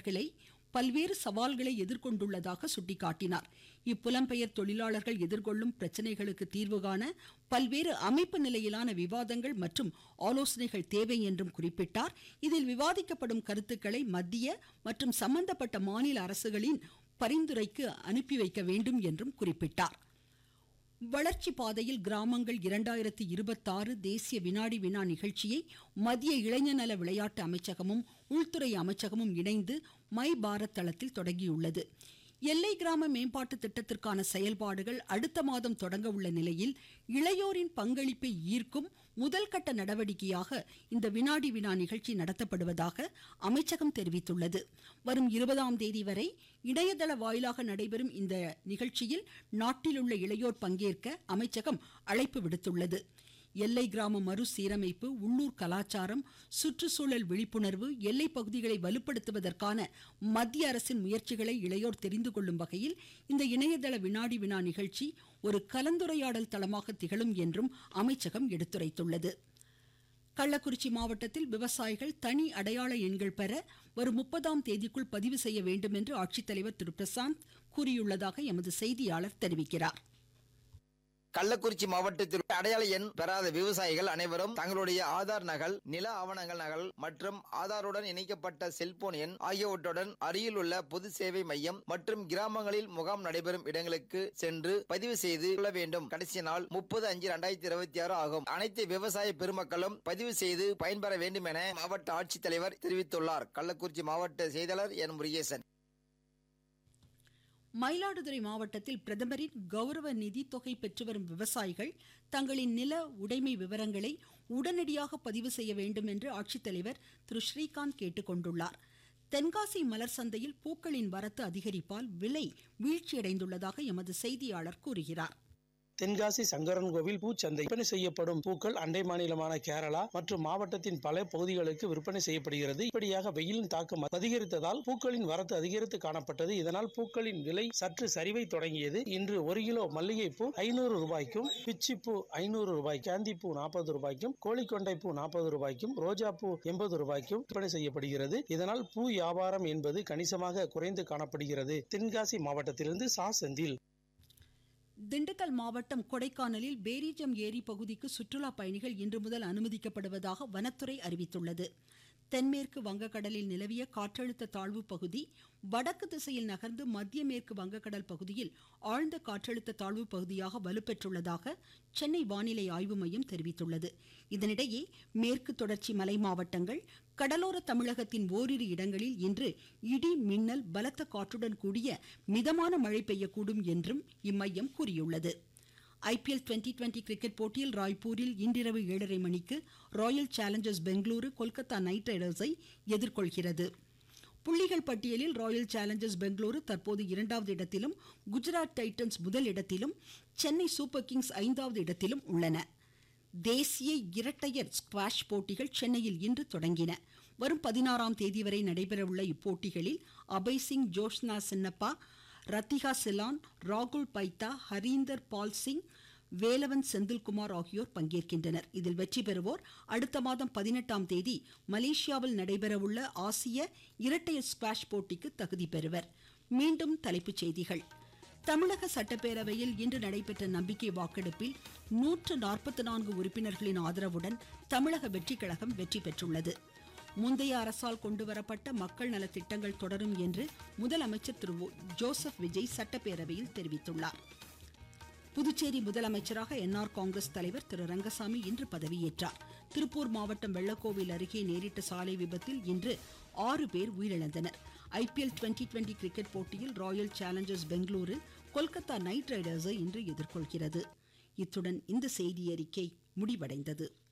தொழிலாளர்களை பல்வேறு சவால்களை எதிர்கொண்டுள்ளதாக சுட்டிக்காட்டினார் இப்புலம்பெயர் தொழிலாளர்கள் எதிர்கொள்ளும் பிரச்சனைகளுக்கு தீர்வு காண பல்வேறு அமைப்பு நிலையிலான விவாதங்கள் மற்றும் ஆலோசனைகள் தேவை என்றும் குறிப்பிட்டார் இதில் விவாதிக்கப்படும் கருத்துக்களை மத்திய மற்றும் சம்பந்தப்பட்ட மாநில அரசுகளின் பரிந்துரைக்கு அனுப்பி வைக்க வேண்டும் என்றும் குறிப்பிட்டார் வளர்ச்சி பாதையில் கிராமங்கள் இரண்டாயிரத்தி இருபத்தாறு தேசிய வினாடி வினா நிகழ்ச்சியை மத்திய இளைஞர் நல விளையாட்டு அமைச்சகமும் உள்துறை அமைச்சகமும் இணைந்து மை பாரத் தளத்தில் தொடங்கியுள்ளது எல்லை கிராம மேம்பாட்டு திட்டத்திற்கான செயல்பாடுகள் அடுத்த மாதம் தொடங்க உள்ள நிலையில் இளையோரின் பங்களிப்பை ஈர்க்கும் முதல் கட்ட நடவடிக்கையாக இந்த வினாடி வினா நிகழ்ச்சி நடத்தப்படுவதாக அமைச்சகம் தெரிவித்துள்ளது வரும் இருபதாம் தேதி வரை இணையதள வாயிலாக நடைபெறும் இந்த நிகழ்ச்சியில் நாட்டில் உள்ள இளையோர் பங்கேற்க அமைச்சகம் அழைப்பு விடுத்துள்ளது எல்லை கிராம மறுசீரமைப்பு உள்ளூர் கலாச்சாரம் சுற்றுச்சூழல் விழிப்புணர்வு எல்லை பகுதிகளை வலுப்படுத்துவதற்கான மத்திய அரசின் முயற்சிகளை இளையோர் தெரிந்து கொள்ளும் வகையில் இந்த இணையதள வினாடி வினா நிகழ்ச்சி ஒரு கலந்துரையாடல் தளமாக திகழும் என்றும் அமைச்சகம் எடுத்துரைத்துள்ளது கள்ளக்குறிச்சி மாவட்டத்தில் விவசாயிகள் தனி அடையாள எண்கள் பெற வரும் முப்பதாம் தேதிக்குள் பதிவு செய்ய வேண்டும் என்று ஆட்சித்தலைவர் திரு பிரசாந்த் கூறியுள்ளதாக எமது செய்தியாளர் தெரிவிக்கிறார் கள்ளக்குறிச்சி மாவட்டத்தில் அடையாள எண் பெறாத விவசாயிகள் அனைவரும் தங்களுடைய ஆதார் நகல் நில ஆவணங்கள் நகல் மற்றும் ஆதாருடன் இணைக்கப்பட்ட செல்போன் எண் ஆகியவற்றுடன் அருகில் உள்ள பொது சேவை மையம் மற்றும் கிராமங்களில் முகாம் நடைபெறும் இடங்களுக்கு சென்று பதிவு செய்து கொள்ள வேண்டும் கடைசி நாள் முப்பது அஞ்சு இரண்டாயிரத்தி இருபத்தி ஆறு ஆகும் அனைத்து விவசாய பெருமக்களும் பதிவு செய்து பயன்பெற வேண்டும் என மாவட்ட ஆட்சித்தலைவர் தெரிவித்துள்ளார் கள்ளக்குறிச்சி மாவட்ட செய்தியாளர் என் முருகேசன் மயிலாடுதுறை மாவட்டத்தில் பிரதமரின் கௌரவ நிதி தொகை பெற்று வரும் விவசாயிகள் தங்களின் நில உடைமை விவரங்களை உடனடியாக பதிவு செய்ய வேண்டும் என்று ஆட்சித்தலைவர் திரு ஸ்ரீகாந்த் கேட்டுக்கொண்டுள்ளார் தென்காசி மலர் சந்தையில் பூக்களின் வரத்து அதிகரிப்பால் விலை வீழ்ச்சியடைந்துள்ளதாக எமது செய்தியாளர் கூறுகிறார் தென்காசி சங்கரன் கோவில் பூச்சந்தை விற்பனை செய்யப்படும் பூக்கள் அண்டை மாநிலமான கேரளா மற்றும் மாவட்டத்தின் பல பகுதிகளுக்கு விற்பனை செய்யப்படுகிறது இப்படியாக வெயிலின் தாக்கம் அதிகரித்ததால் பூக்களின் வரத்து அதிகரித்து காணப்பட்டது இதனால் பூக்களின் விலை சற்று சரிவை தொடங்கியது இன்று ஒரு கிலோ மல்லிகை பூ ஐநூறு ரூபாய்க்கும் பிச்சிப்பூ ஐநூறு ரூபாய் கேந்தி பூ நாற்பது ரூபாய்க்கும் கோழிக்கொண்டை பூ நாற்பது ரூபாய்க்கும் ரோஜா பூ எண்பது ரூபாய்க்கும் விற்பனை செய்யப்படுகிறது இதனால் பூ வியாபாரம் என்பது கணிசமாக குறைந்து காணப்படுகிறது தென்காசி மாவட்டத்திலிருந்து சா செந்தில் திண்டுக்கல் மாவட்டம் கொடைக்கானலில் பேரிஜம் ஏரி பகுதிக்கு சுற்றுலா பயணிகள் இன்று முதல் அனுமதிக்கப்படுவதாக வனத்துறை அறிவித்துள்ளது தென்மேற்கு வங்கக்கடலில் நிலவிய காற்றழுத்த தாழ்வு பகுதி வடக்கு திசையில் நகர்ந்து மத்திய மேற்கு வங்கக்கடல் பகுதியில் ஆழ்ந்த காற்றழுத்த தாழ்வு பகுதியாக வலுப்பெற்றுள்ளதாக சென்னை வானிலை ஆய்வு மையம் தெரிவித்துள்ளது இதனிடையே மேற்கு தொடர்ச்சி மலை மாவட்டங்கள் கடலோர தமிழகத்தின் ஓரிரு இடங்களில் இன்று இடி மின்னல் பலத்த காற்றுடன் கூடிய மிதமான மழை பெய்யக்கூடும் என்றும் இம்மையம் கூறியுள்ளது ஐபிஎல் டுவெண்டி டுவெண்டி கிரிக்கெட் போட்டியில் ராய்ப்பூரில் இன்றிரவு ஏழரை மணிக்கு royal challengers Bengaluru Kolkata knight ரைடர்ஸை எதிர்கொள்கிறது புள்ளிகள் பட்டியலில் ராயல் சேலஞ்சர்ஸ் பெங்களூரு தற்போது இரண்டாவது இடத்திலும் குஜராத் டைட்டன்ஸ் முதல் இடத்திலும் சென்னை சூப்பர் கிங்ஸ் ஐந்தாவது இடத்திலும் உள்ளன தேசிய இரட்டையர் ஸ்குவாஷ் போட்டிகள் சென்னையில் இன்று தொடங்கின வரும் பதினாறாம் தேதி வரை நடைபெறவுள்ள இப்போட்டிகளில் அபய் சிங் ஜோஷ்னா சின்னப்பா ரத்திகா சிலான் ராகுல் பைத்தா ஹரீந்தர் பால் சிங் வேலவன் செந்தில்குமார் ஆகியோர் பங்கேற்கின்றனர் இதில் வெற்றி பெறுவோர் அடுத்த மாதம் பதினெட்டாம் தேதி மலேசியாவில் நடைபெறவுள்ள ஆசிய இரட்டையர் ஸ்குவாஷ் போட்டிக்கு தகுதி பெறுவர் மீண்டும் தலைப்புச் செய்திகள் தமிழக சட்டப்பேரவையில் இன்று நடைபெற்ற நம்பிக்கை வாக்கெடுப்பில் நூற்று நாற்பத்தி நான்கு உறுப்பினர்களின் ஆதரவுடன் தமிழக வெற்றி கழகம் வெற்றி பெற்றுள்ளது முந்தைய அரசால் கொண்டுவரப்பட்ட மக்கள் நலத் திட்டங்கள் தொடரும் என்று முதலமைச்சர் திரு ஜோசப் விஜய் சட்டப்பேரவையில் தெரிவித்துள்ளார் புதுச்சேரி முதலமைச்சராக என்ஆர் காங்கிரஸ் தலைவர் திரு ரங்கசாமி இன்று பதவியேற்றார் திருப்பூர் மாவட்டம் வெள்ளக்கோவில் அருகே நேரிட்ட சாலை விபத்தில் இன்று ஆறு பேர் உயிரிழந்தனர் ஐபிஎல் டுவெண்டி டுவெண்டி கிரிக்கெட் போட்டியில் royal challengers Bengaluru Kolkata knight ரைடர்ஸை இன்று எதிர்கொள்கிறது இத்துடன் இந்த செய்தியறிக்கை முடிவடைந்தது